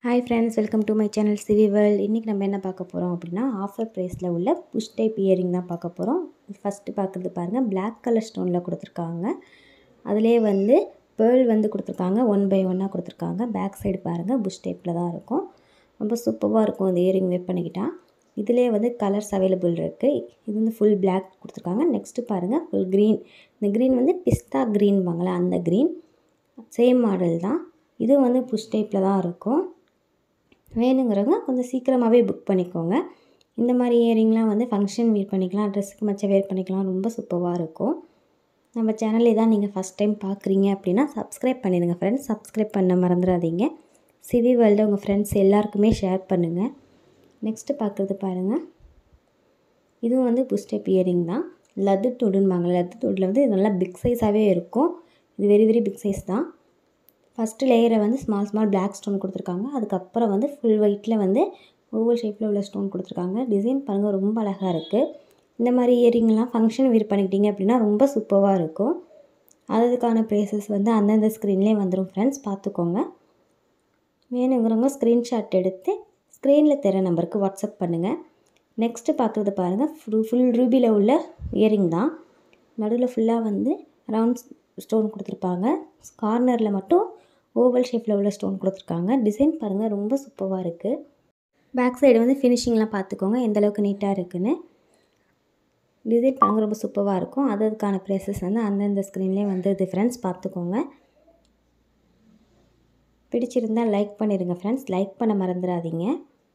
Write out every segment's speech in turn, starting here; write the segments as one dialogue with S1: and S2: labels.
S1: hi friends welcome to my channel CV world இன்றைக்கி நம்ம என்ன பார்க்க போகிறோம் அப்படின்னா ஆஃபர் ப்ரைஸில் உள்ள புஷ் டைப் இயரிங் தான் பார்க்க போகிறோம் ஃபஸ்ட்டு பார்க்குறது பாருங்கள் Black கலர் ஸ்டோனில் கொடுத்துருக்காங்க அதிலே வந்து பேர்ல் வந்து கொடுத்துருக்காங்க ஒன் பை ஒன்னாக கொடுத்துருக்காங்க பேக் சைடு பாருங்கள் புஷ் டைப்பில் தான் இருக்கும் ரொம்ப சூப்பராக இருக்கும் இந்த இயரிங் வேர் பண்ணிக்கிட்டால் இதிலே வந்து கலர்ஸ் அவைலபிள் இருக்குது இது வந்து ஃபுல் Black கொடுத்துருக்காங்க நெக்ஸ்ட்டு பாருங்கள் ஃபுல் க்ரீன் இந்த க்ரீன் வந்து பிஸ்தா க்ரீன் வாங்கலாம் அந்த க்ரீன் சேம் மாடல் தான் இது வந்து புஷ் டைப்பில் தான் இருக்கும் வேணுங்கிறவங்க கொஞ்சம் சீக்கிரமாகவே புக் பண்ணிக்கோங்க இந்த மாதிரி இயரிங்லாம் வந்து ஃபங்க்ஷன் வேர் பண்ணிக்கலாம் ட்ரெஸ்ஸுக்கு மச்ச வேர் பண்ணிக்கலாம் ரொம்ப சூப்பராக இருக்கும் நம்ம சேனலே தான் நீங்கள் ஃபஸ்ட் டைம் பார்க்குறீங்க அப்படின்னா சப்ஸ்கிரைப் பண்ணிடுங்க ஃப்ரெண்ட்ஸ் சப்ஸ்கிரைப் பண்ண மறந்துடாதீங்க சிவி வேர்ல்டு உங்கள் ஃப்ரெண்ட்ஸ் எல்லாருக்குமே ஷேர் பண்ணுங்கள் நெக்ஸ்ட்டு பார்க்குறது பாருங்கள் இதுவும் வந்து புஷ் டைப் இயரிங் தான் லத்து தோடுன்பாங்க லத்து தோடில் வந்து இது நல்லா பிக் சைஸாகவே இருக்கும் இது வெரி வெரி பிக் சைஸ் தான் ஃபஸ்ட்டு லேயரை வந்து ஸ்மால் ஸ்மால் பிளாக் ஸ்டோன் கொடுத்துருக்காங்க அதுக்கப்புறம் வந்து ஃபுல் ஒயிட்டில் வந்து ஓவல் ஷேப்பில் உள்ள ஸ்டோன் கொடுத்துருக்காங்க டிசைன் பாருங்கள் ரொம்ப அழகாக இருக்குது இந்த மாதிரி இயரிங்லாம் ஃபங்க்ஷன் வேர் பண்ணிக்கிட்டீங்க அப்படின்னா ரொம்ப சூப்பராக இருக்கும் அதுக்கான ப்ரைஸஸ் வந்து அந்தந்த ஸ்க்ரீன்லேயே வந்துடும் ஃப்ரெண்ட்ஸ் பார்த்துக்கோங்க வேணுங்கிறவங்க ஸ்க்ரீன்ஷாட் எடுத்து ஸ்க்ரீனில் தெர நம்பருக்கு வாட்ஸ்அப் பண்ணுங்கள் நெக்ஸ்ட்டு பார்க்குறது பாருங்கள் ஃபுல் ஃபுல் ரூபியில் உள்ள இயரிங் தான் நடுவில் ஃபுல்லாக வந்து ரவுண்ட் ஸ்டோன் கொடுத்துருப்பாங்க கார்னரில் மட்டும் ஓவல் ஷேப்பில் உள்ள ஸ்டோன் கொடுத்துருக்காங்க டிசைன் பாருங்கள் ரொம்ப சூப்பராக இருக்குது பேக் சைடு வந்து ஃபினிஷிங்லாம் பார்த்துக்கோங்க எந்த அளவுக்கு நீட்டாக இருக்குன்னு டிசைன் பாருங்கள் ரொம்ப சூப்பராக இருக்கும் அது அதுக்கான ப்ரைஸஸ் வந்து அந்தந்த ஸ்க்ரீன்லேயே வந்து டிஃப்ரென்ஸ் பார்த்துக்கோங்க பிடிச்சிருந்தால் லைக் பண்ணிடுங்க ஃப்ரெண்ட்ஸ் லைக் பண்ண மறந்துடாதீங்க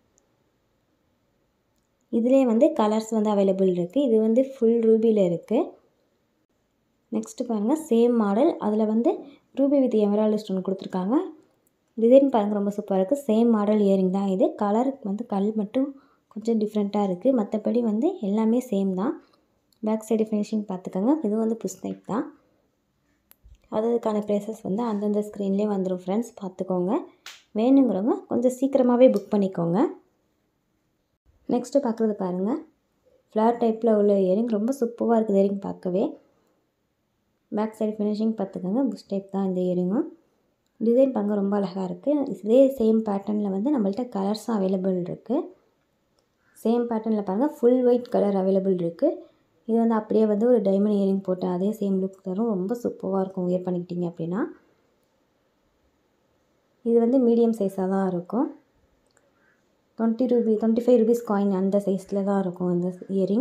S1: இதிலே வந்து கலர்ஸ் வந்து அவைலபிள் இருக்குது இது வந்து ஃபுல் ரூபியில் இருக்குது நெக்ஸ்ட்டு பாருங்கள் சேம் மாடல் அதில் வந்து ரூபி வித் எமரால்டு ஸ்டோன் கொடுத்துருக்காங்க டிசைன் பாருங்கள் ரொம்ப சூப்பராக இருக்குது சேம் மாடல் இயரிங் தான் இது கலர் வந்து கல் மட்டும் கொஞ்சம் டிஃப்ரெண்ட்டாக இருக்குது மற்றபடி வந்து எல்லாமே சேம் தான் பேக் சைடு ஃபினிஷிங் பார்த்துக்கோங்க இது வந்து புஷ் டைப் தான் அதுக்கான ப்ரைஸஸ் வந்து அந்தந்த ஸ்க்ரீன்லேயே வந்துடும் ஃப்ரெண்ட்ஸ் பார்த்துக்கோங்க வேணுங்கிறவங்க கொஞ்சம் சீக்கிரமாகவே புக் பண்ணிக்கோங்க நெக்ஸ்ட்டு பார்க்குறது பாருங்கள் ஃப்ளார் டைப்பில் உள்ள இயரிங் ரொம்ப சூப்பராக இருக்குது இயரிங் பார்க்கவே பேக் சைடு ஃபினிஷிங் பார்த்துக்கோங்க புஷ் டைப் தான் இந்த இயரிங்கும் டிசைன் பாருங்க ரொம்ப அழகாக இருக்குது இதே சேம் பேட்டர்னில் வந்து நம்மள்ட்ட கலர்ஸும் அவைலபிள் இருக்குது சேம் பேட்டர்னில் பாருங்கள் ஃபுல் ஒயிட் கலர் அவைலபிள் இருக்குது இது வந்து அப்படியே வந்து ஒரு டைமண்ட் இயரிங் போட்டு அதே சேம் லுக் தரும் ரொம்ப சூப்பராக இருக்கும் வியர் பண்ணிக்கிட்டீங்க அப்படின்னா இது வந்து மீடியம் சைஸாக தான் இருக்கும் twenty rupee twenty five rupees coin அந்த சைஸில் தான் இருக்கும் இந்த இயரிங்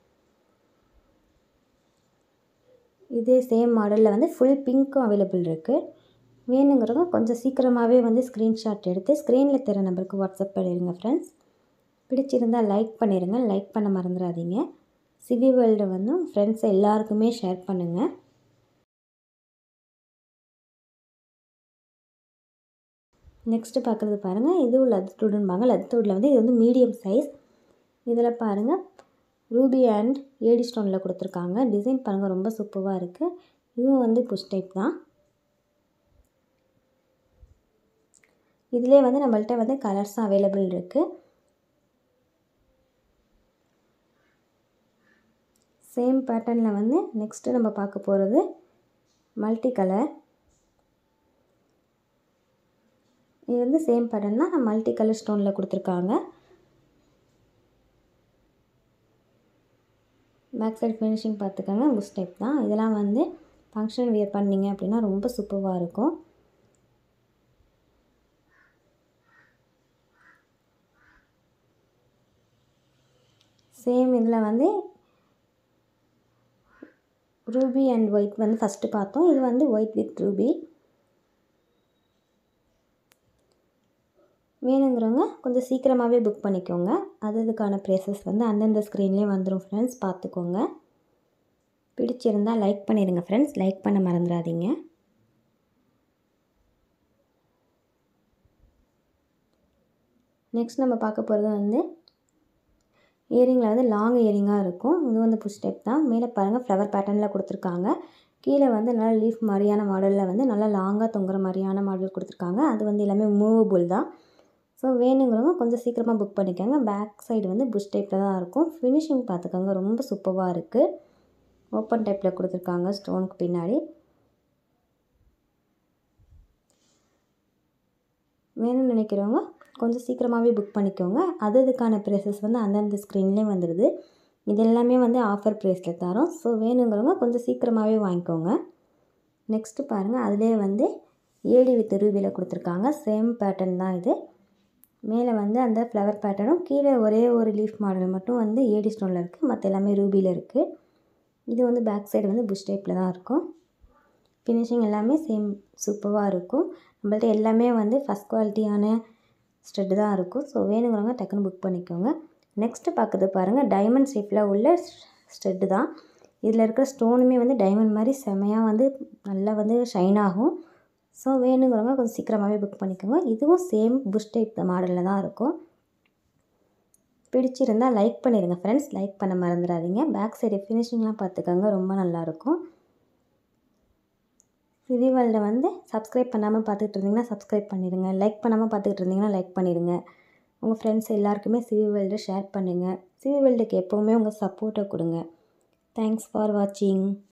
S1: இதே சேம் மாடலில் வந்து ஃபுல் பிங்க்கும் அவைலபிள் இருக்குது வேணுங்கிறவங்க கொஞ்சம் சீக்கிரமாகவே வந்து ஸ்க்ரீன்ஷாட் எடுத்து ஸ்க்ரீனில் தர நம்பருக்கு வாட்ஸ்அப் பண்ணிடுங்க ஃப்ரெண்ட்ஸ் பிடிச்சிருந்தால் லைக் பண்ணிடுங்க லைக் பண்ண மறந்துடாதீங்க சிவி வேர்ல்டு வந்து ஃப்ரெண்ட்ஸ் எல்லாருக்குமே ஷேர் பண்ணுங்கள் நெக்ஸ்ட்டு பார்க்குறது பாருங்கள் இதுவும் லத்தூடுன்பாங்க லத்தூடில் வந்து இது வந்து மீடியம் சைஸ் இதில் பாருங்கள் ரூபி அண்ட் ஏடி ஸ்டோனில் கொடுத்துருக்காங்க டிசைன் பாருங்கள் ரொம்ப சூப்பராக இருக்குது இதுவும் வந்து புஷ் டைப் தான் இதிலே வந்து நம்மள்ட்ட வந்து கலர்ஸும் அவைலபிள் இருக்குது சேம் பேட்டர்னில் வந்து நெக்ஸ்ட்டு நம்ம பார்க்க போகிறது மல்டி கலர் இது வந்து சேம் பேட்டர்ன் தான் மல்டி கலர் ஸ்டோனில் கொடுத்துருக்காங்க பேக் சைடு ஃபினிஷிங் பார்த்துக்கோங்க புஷ் டைப் தான் இதெல்லாம் வந்து ஃபங்க்ஷன் வியர் பண்ணிங்க அப்படின்னா ரொம்ப சூப்பராக இருக்கும் சேம் இதில் வந்து ரூபி அண்ட் ஒயிட் வந்து ஃபஸ்ட்டு பார்த்தோம் இது வந்து ஒயிட் வித் ரூபி வேணுங்கிறவங்க கொஞ்சம் சீக்கிரமாகவே புக் பண்ணிக்கோங்க அது அதுக்கான ப்ரைஸஸ் வந்து அந்தந்த ஸ்க்ரீன்லேயே வந்துடும் ஃப்ரெண்ட்ஸ் பார்த்துக்கோங்க பிடிச்சிருந்தால் லைக் பண்ணிடுங்க ஃப்ரெண்ட்ஸ் லைக் பண்ண மறந்துடாதீங்க நெக்ஸ்ட் நம்ம பார்க்க போகிறது வந்து இயரிங்கில் வந்து லாங் இயரிங்காக இருக்கும் இது வந்து புஷ் டைப் தான் மேலே பாருங்கள் ஃப்ளவர் பேட்டர்னில் கொடுத்துருக்காங்க கீழே வந்து நல்லா லீஃப் மாதிரியான மாடலில் வந்து நல்லா லாங்காக தொங்குற மாதிரியான மாடல் கொடுத்துருக்காங்க அது வந்து எல்லாமே மூவபுள் தான் ஸோ வேணுங்கிறவங்க கொஞ்சம் சீக்கிரமாக புக் பண்ணிக்கோங்க பேக் சைடு வந்து புஷ் டைப்பில் தான் இருக்கும் ஃபினிஷிங் பார்த்துக்கோங்க ரொம்ப சூப்பராக இருக்குது ஓப்பன் டைப்பில் கொடுத்துருக்காங்க ஸ்டோனுக்கு பின்னாடி வேணும்னு நினைக்கிறவங்க கொஞ்சம் சீக்கிரமாகவே புக் பண்ணிக்கோங்க அது அதுக்கான ப்ரைஸஸ் வந்து அந்தந்த ஸ்க்ரீன்லேயே வந்துடுது இது எல்லாமே வந்து ஆஃபர் ப்ரைஸில் தரோம் ஸோ வேணுங்கிறவங்க கொஞ்சம் சீக்கிரமாகவே வாங்கிக்கோங்க நெக்ஸ்ட்டு பாருங்கள் அதிலே வந்து ஏடி வித் ரூபியில் கொடுத்துருக்காங்க சேம் பேட்டர்ன் தான் இது மேலே வந்து அந்த ஃப்ளவர் பேட்டர்னும் கீழே ஒரே ஒரு லீஃப் மாடல் மட்டும் வந்து ஏடி ஸ்டோனில் இருக்குது மற்ற எல்லாமே ரூபியில் இருக்குது இது வந்து பேக் சைடு வந்து புஷ் டைப்பில் தான் இருக்கும் ஃபினிஷிங் எல்லாமே சேம் சூப்பராக இருக்கும் நம்மள்ட்ட எல்லாமே வந்து ஃபஸ்ட் குவாலிட்டியான ஸ்டெட்டு தான் இருக்கும் ஸோ வேணுங்கிறவங்க டக்குன்னு புக் பண்ணிக்கோங்க நெக்ஸ்ட்டு பார்க்குறது பாருங்கள் டைமண்ட் ஷேப்பில் உள்ள ஸ்டெட்டு தான் இதில் இருக்கிற ஸ்டோனுமே வந்து டைமண்ட் மாதிரி செமையாக வந்து நல்லா வந்து ஷைன் ஆகும் ஸோ வேணுங்கிறவங்க கொஞ்சம் சீக்கிரமாகவே புக் பண்ணிக்கோங்க இதுவும் சேம் புஷ் டைப் மாடலில் தான் இருக்கும் பிடிச்சிருந்தால் லைக் பண்ணிடுங்க ஃப்ரெண்ட்ஸ் லைக் பண்ண மறந்துடாதீங்க பேக் சைடு ஃபினிஷிங்லாம் பார்த்துக்கோங்க ரொம்ப நல்லாயிருக்கும் சிவி வேர்ல்டை வந்து சப்ஸ்கிரைப் பண்ணாமல் பார்த்துட்டு இருந்தீங்கன்னா சப்ஸ்கிரைப் பண்ணிடுங்க லைக் பண்ணாமல் பார்த்துட்டு இருந்தீங்கன்னா லைக் பண்ணிடுங்க உங்கள் ஃப்ரெண்ட்ஸ் எல்லாருக்குமே சிவி வேர்ல்டை ஷேர் பண்ணுங்கள் சிவி வேர்ல்டுக்கு எப்போவுமே உங்கள் சப்போர்ட்டை கொடுங்க தேங்க்ஸ் ஃபார் வாட்சிங்